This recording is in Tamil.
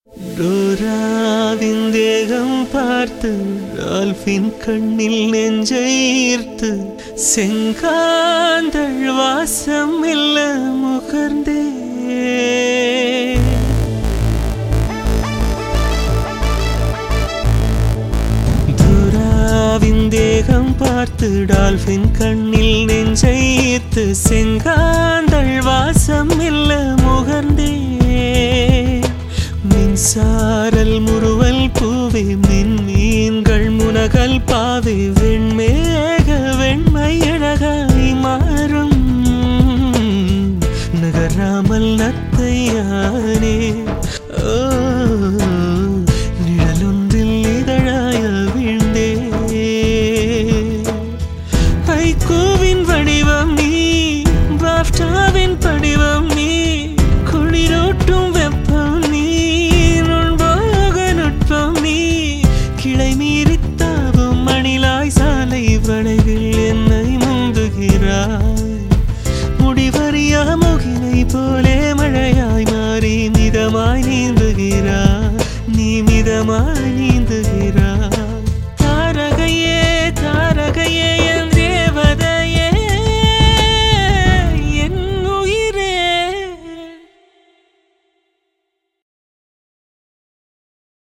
டோராவின் தேகம் பார்த்து டால்பின் கண்ணில் நெஞ்சை ஈர்த்து செங்காந்தள் வாசம் இல்ல முகர்ந்தே துராவின் தேகம் பார்த்து டால்பின் கண்ணில் நெஞ்சை ஈர்த்து செங்காந்தள் வாசம் இல்ல முகர்ந்தே மின்சாரல் முறுவல் பூவே மின் மீன்கள் முனகல் பாவே வெண்மேக வெண்மை அழகாய் மாறும் நகராமல் நத்தையானே ஓ நிழலொன்றில் இதழாய வீழ்ந்தே ஹைக்கூவின் வடிவம் நீ பாப்டாவின் படிவம் நீ குளிரூட்டும் வெப்பம் நீ நுண்போக நுட்பம் நீ கிளை மீறித் தாவும் மணிலாய் சாலை வளைவில் என்னை முந்துகிறாய் முடிவறியா முகிலை போலே மழையாய் மாறி மிதமாய் நீந்துகிறாய் நீ மிதமாய் நீந்துகிறாய்